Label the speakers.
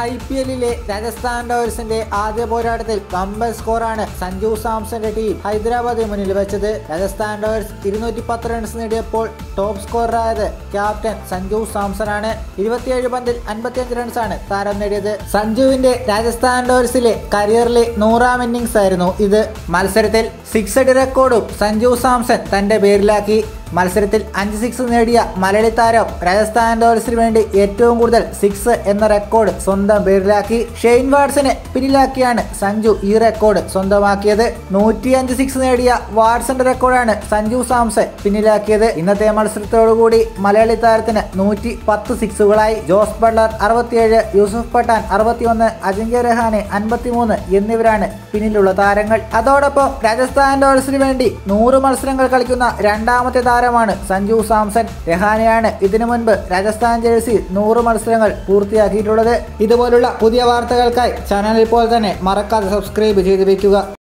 Speaker 1: I P എല്ലിലെ രാജസ്ഥാൻ റോയൽസിന്റെ ആദ്യ പോരാട്ടത്തിൽ കമ്പൽ സ്കോറാണ് സഞ്ജു സാംസന്റെ ടീം ഹൈദരാബാദ് മുന്നിൽ വെച്ചത് രാജസ്ഥാൻ റോയൽസ് ഇരുന്നൂറ്റി പത്ത് റൺസ് നേടിയപ്പോൾ ടോപ്പ് സ്കോററായത് ക്യാപ്റ്റൻ സഞ്ജു സാംസൺ ആണ് ഇരുപത്തിയേഴ് പന്തിൽ അൻപത്തിയഞ്ച് റൺസാണ് താരം നേടിയത് സഞ്ജുവിന്റെ രാജസ്ഥാൻ റോയൽസിലെ കരിയറിലെ നൂറാം ഇന്നിംഗ്സ് ആയിരുന്നു ഇത് മത്സരത്തിൽ സിക്സഡ് റെക്കോർഡും സഞ്ജു സാംസൺ തന്റെ പേരിലാക്കി മത്സരത്തിൽ അഞ്ച് സിക്സ് നേടിയ മലയാളി താരം രാജസ്ഥാൻ റോയൽസിന് വേണ്ടി ഏറ്റവും കൂടുതൽ സിക്സ് എന്ന റെക്കോർഡ് സ്വന്തം പേരിലാക്കി ഷെയ്ൻ വാട്സനെ പിന്നിലാക്കിയാണ് സഞ്ജു ഈ റെക്കോർഡ് സ്വന്തമാക്കിയത് നൂറ്റിയഞ്ച് സിക്സ് നേടിയ വാട്സന്റെ റെക്കോർഡാണ് സഞ്ജു സാംസൺ പിന്നിലാക്കിയത് ഇന്നത്തെ മത്സരത്തോടുകൂടി മലയാളി താരത്തിന് നൂറ്റി പത്ത് സിക്സുകളായി ജോസ് ബട്ട്ലർ അറുപത്തിയേഴ് യൂസുഫ് പട്ടാൻ അറുപത്തിയൊന്ന് അജിങ്ക്യ രഹാനെ അൻപത്തിമൂന്ന് എന്നിവരാണ് പിന്നിലുള്ള താരങ്ങൾ അതോടൊപ്പം രാജസ്ഥാൻ റോയൽസിന് വേണ്ടി നൂറ് മത്സരങ്ങൾ കളിക്കുന്ന രണ്ടാമത്തെ താരമാണ് സഞ്ജു സാംസൺ രഹാനെയാണ് ഇതിനു മുൻപ് രാജസ്ഥാൻ ജേഴ്സി നൂറ് മത്സരങ്ങൾ പൂർത്തിയാക്കിയിട്ടുള്ളത് ഇതുപോലുള്ള പുതിയ വാർത്തകൾക്കായി ചാനൽ ഇപ്പോൾ തന്നെ മറക്കാതെ സബ്സ്ക്രൈബ് ചെയ്ത് വെക്കുക